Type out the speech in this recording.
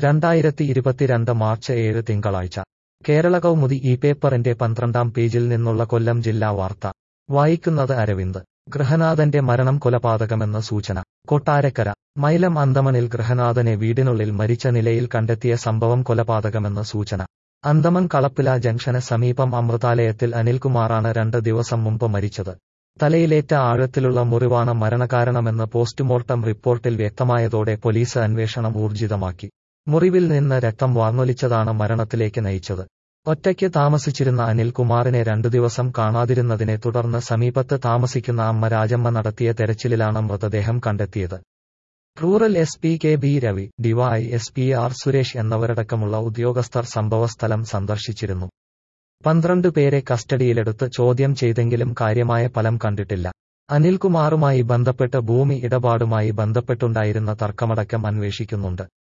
രണ്ടായിരത്തി ഇരുപത്തിരണ്ട് മാർച്ച് ഏഴ് തിങ്കളാഴ്ച കേരള കൗമുദി ഈ പേപ്പറിന്റെ പന്ത്രണ്ടാം പേജിൽ നിന്നുള്ള കൊല്ലം ജില്ലാ വാർത്ത വായിക്കുന്നത് അരവിന്ദ് ഗൃഹനാഥന്റെ മരണം കൊലപാതകമെന്ന സൂചന കൊട്ടാരക്കര മൈലം അന്തമണിൽ ഗൃഹനാഥനെ വീടിനുള്ളിൽ മരിച്ച നിലയിൽ കണ്ടെത്തിയ സംഭവം കൊലപാതകമെന്ന സൂചന അന്തമൻ കളപ്പില ജംഗ്ഷന് സമീപം അമൃതാലയത്തിൽ അനിൽകുമാറാണ് രണ്ട് ദിവസം മുമ്പ് മരിച്ചത് തലയിലേറ്റ ആഴത്തിലുള്ള മുറിവാണ് മരണകാരണമെന്ന് പോസ്റ്റ്മോർട്ടം റിപ്പോർട്ടിൽ വ്യക്തമായതോടെ പോലീസ് അന്വേഷണം ഊർജിതമാക്കി മുറിവിൽ നിന്ന് രക്തം വാർന്നൊലിച്ചതാണ് മരണത്തിലേക്ക് നയിച്ചത് ഒറ്റയ്ക്ക് താമസിച്ചിരുന്ന അനിൽകുമാറിനെ രണ്ടു ദിവസം കാണാതിരുന്നതിനെ തുടർന്ന് സമീപത്ത് താമസിക്കുന്ന അമ്മ രാജമ്മ നടത്തിയ തെരച്ചിലിലാണ് മൃതദേഹം കണ്ടെത്തിയത് rural S P K B Ravi D Y S P R Suresh എന്നിവരടക്കമുള്ള ഉദ്യോഗസ്ഥർ സംഭവസ്ഥലം സന്ദർശിച്ചിരുന്നു പന്ത്രണ്ട് പേരെ കസ്റ്റഡിയിലെടുത്ത് ചോദ്യം ചെയ്തെങ്കിലും കാര്യമായ ഫലം കണ്ടിട്ടില്ല അനിൽകുമാറുമായി ബന്ധപ്പെട്ട് ഭൂമി ഇടപാടുമായി ബന്ധപ്പെട്ടുണ്ടായിരുന്ന തർക്കമടക്കം അന്വേഷിക്കുന്നുണ്ട്